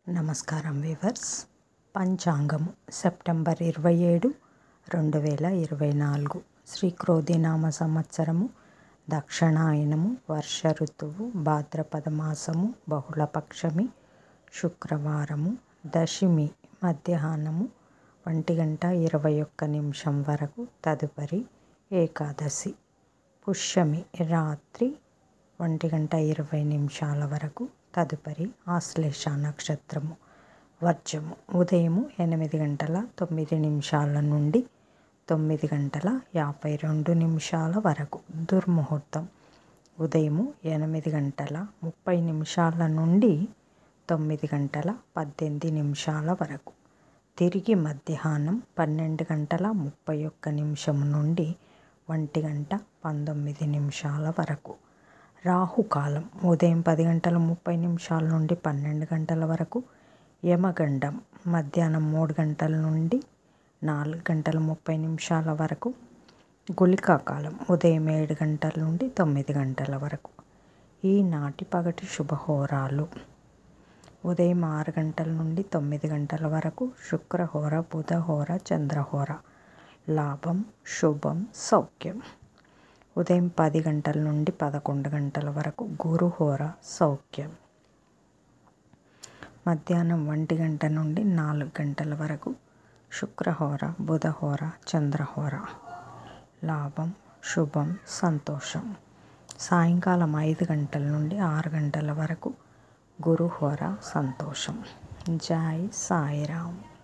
నమస్కారం weavers పంచాంగము September ఇరవై ఏడు రెండు వేల ఇరవై నాలుగు శ్రీ క్రోధినామ సంవత్సరము దక్షిణాయనము వర్ష ఋతువు భాద్రపద మాసము బహుళపక్షమి శుక్రవారము దశమి మధ్యాహ్నము ఒంటి గంట ఇరవై ఒక్క నిమిషం వరకు తదుపరి ఏకాదశి పుష్యమి రాత్రి ఒంటి గంట ఇరవై నిమిషాల వరకు తదుపరి ఆశ్లేష నక్షత్రము వర్జము ఉదయము ఎనిమిది గంటల తొమ్మిది నిమిషాల నుండి తొమ్మిది గంటల యాభై రెండు నిమిషాల వరకు దుర్ముహూర్తం ఉదయము ఎనిమిది గంటల ముప్పై నిమిషాల నుండి తొమ్మిది గంటల పద్దెనిమిది నిమిషాల వరకు తిరిగి మధ్యాహ్నం పన్నెండు గంటల ముప్పై ఒక్క నిమిషం నుండి ఒంటి గంట పంతొమ్మిది నిమిషాల వరకు రాహుకాలం ఉదయం పది గంటల ముప్పై నిమిషాల నుండి పన్నెండు గంటల వరకు యమగండం మధ్యాహ్నం మూడు గంటల నుండి నాలుగు గంటల ముప్పై నిమిషాల వరకు గుళికా కాలం ఉదయం ఏడు గంటల నుండి తొమ్మిది గంటల వరకు ఈనాటి పగటి శుభహోరాలు ఉదయం ఆరు గంటల నుండి తొమ్మిది గంటల వరకు శుక్రహోర బుధహోర చంద్రహోర లాభం శుభం సౌఖ్యం ఉదయం పది గంటల నుండి పదకొండు గంటల వరకు గురుహోర సౌఖ్యం మధ్యాహ్నం ఒంటి గంట నుండి నాలుగు గంటల వరకు శుక్రహోర బుధహోర చంద్రహోర లాభం శుభం సంతోషం సాయంకాలం ఐదు గంటల నుండి ఆరు గంటల వరకు గురుహోర సంతోషం జై సాయిరామ్